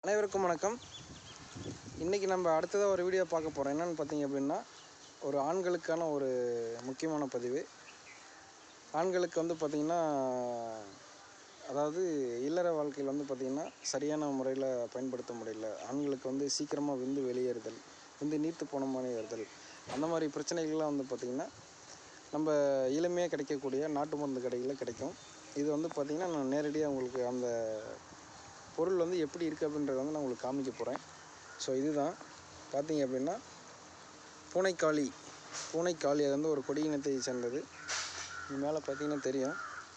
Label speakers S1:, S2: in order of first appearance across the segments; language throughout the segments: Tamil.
S1: அனைவருக்கும் வணக்கம் இன்றைக்கி நம்ம அடுத்ததாக ஒரு வீடியோ பார்க்க போகிறோம் என்னென்னு பார்த்தீங்க அப்படின்னா ஒரு ஆண்களுக்கான ஒரு முக்கியமான பதிவு ஆண்களுக்கு வந்து பார்த்திங்கன்னா அதாவது இல்லற வாழ்க்கையில் வந்து பார்த்திங்கன்னா சரியான முறையில் பயன்படுத்த முடியல ஆண்களுக்கு வந்து சீக்கிரமாக விந்து வெளியேறுதல் விந்து நீர்த்து போன மாதிரி ஏறுதல் அந்த மாதிரி பிரச்சனைகள்லாம் வந்து பார்த்திங்கன்னா நம்ம எளிமையாக கிடைக்கக்கூடிய நாட்டு மருந்து கடைகளில் கிடைக்கும் இது வந்து பார்த்திங்கன்னா நான் நேரடியாக உங்களுக்கு அந்த பொருள் வந்து எப்படி இருக்குது அப்படின்றத வந்து நான் உங்களுக்கு காமிக்க போகிறேன் ஸோ இதுதான் பார்த்தீங்க அப்படின்னா பூனைக்காளி பூனைக்காளி அது வந்து ஒரு கொடி இனத்தை சேர்ந்தது இது மேலே பார்த்தீங்கன்னா தெரியும்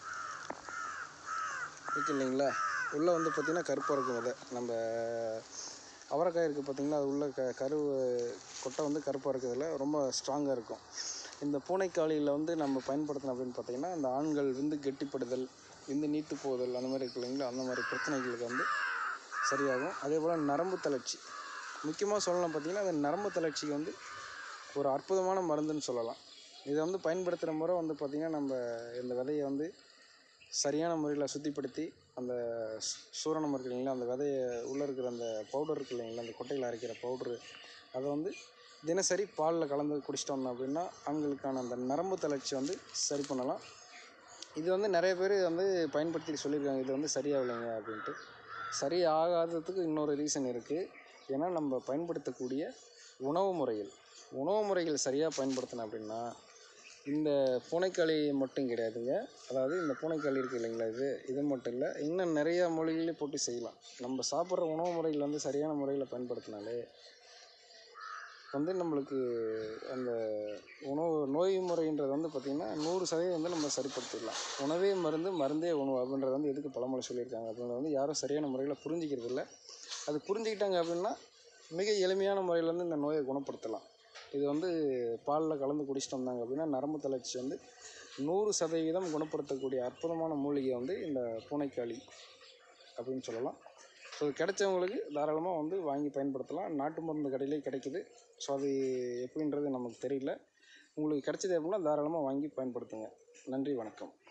S1: இருக்கு இல்லைங்களா உள்ளே வந்து பார்த்திங்கன்னா கருப்பாக இருக்கும் விதை நம்ம அவரைக்காய் இருக்குது பார்த்திங்களா அது உள்ள க கரு கொட்டை வந்து கருப்பாக இருக்கிறதுல ரொம்ப ஸ்ட்ராங்காக இருக்கும் இந்த பூனைக்காளியில் வந்து நம்ம பயன்படுத்தணும் அப்படின்னு பார்த்தீங்கன்னா இந்த ஆண்கள் விந்து கெட்டிப்படுதல் விந்து நீத்து போதல் அந்த மாதிரி இருக்கு இல்லைங்களா அந்த மாதிரி பிரச்சனைகளுக்கு வந்து சரியாகும் அதே போல் நரம்பு தளர்ச்சி முக்கியமாக சொல்லலாம் பார்த்தீங்கன்னா அந்த நரம்பு தளர்ச்சிக்கு வந்து ஒரு அற்புதமான மருந்துன்னு சொல்லலாம் இதை வந்து பயன்படுத்துகிற முறை வந்து பார்த்திங்கன்னா நம்ம இந்த விதையை வந்து சரியான முறையில் சுத்திப்படுத்தி அந்த சு- சூரணம் இருக்கு இல்லைங்களா அந்த விதையை உள்ளே இருக்கிற அந்த பவுடர் இருக்கு இல்லைங்களா அந்த கொட்டையில் அரைக்கிற பவுட்ரு அதை வந்து தினசரி பாலில் கலந்து குடிச்சிட்டு வந்தோம் அப்படின்னா ஆண்களுக்கான அந்த நரம்பு தளர்ச்சி வந்து சரி பண்ணலாம் இது வந்து நிறைய பேர் வந்து பயன்படுத்தி சொல்லியிருக்காங்க இது வந்து சரியாகலைங்க அப்படின்ட்டு சரி ஆகாததுக்கு இன்னொரு ரீசன் இருக்குது ஏன்னா நம்ம பயன்படுத்தக்கூடிய உணவு முறைகள் உணவு முறைகள் சரியாக பயன்படுத்தினோம் அப்படின்னா இந்த பூனைக்களி மட்டும் கிடையாதுங்க அதாவது இந்த பூனைக்களி இருக்குது இல்லைங்களா இது இது மட்டும் இல்லை இன்னும் நிறைய மொழிகளே போட்டு செய்யலாம் நம்ம சாப்பிட்ற உணவு முறைகள் வந்து சரியான முறையில் பயன்படுத்தினாலே வந்து நம்மளுக்கு அந்த உணவு நோய் முறைன்றது வந்து பார்த்திங்கன்னா நூறு சதவீதம் வந்து நம்ம சரிப்படுத்திடலாம் உணவே மருந்து மருந்தே உணவு அப்படின்றது வந்து எதுக்கு பழமொழி சொல்லியிருக்காங்க அப்படின்றது வந்து யாரும் சரியான முறையில் புரிஞ்சிக்கிறது இல்லை அது புரிஞ்சுக்கிட்டாங்க அப்படின்னா மிக எளிமையான முறையில் வந்து இந்த நோயை குணப்படுத்தலாம் இது வந்து பாலில் கலந்து குடிச்சிட்டு வந்தாங்க அப்படின்னா நரம்பு தளர்ச்சி வந்து நூறு சதவீதம் குணப்படுத்தக்கூடிய அற்புதமான மூலிகை வந்து இந்த பூனைக்காளி அப்படின்னு சொல்லலாம் ஸோ இது கிடைச்சவங்களுக்கு தாராளமாக வந்து வாங்கி பயன்படுத்தலாம் நாட்டு மருந்து கடையிலே கிடைக்குது ஸோ அது எப்படின்றது நமக்கு தெரியல உங்களுக்கு கிடைச்சது அப்படின்னா தாராளமாக வாங்கி பயன்படுத்துங்க நன்றி வணக்கம்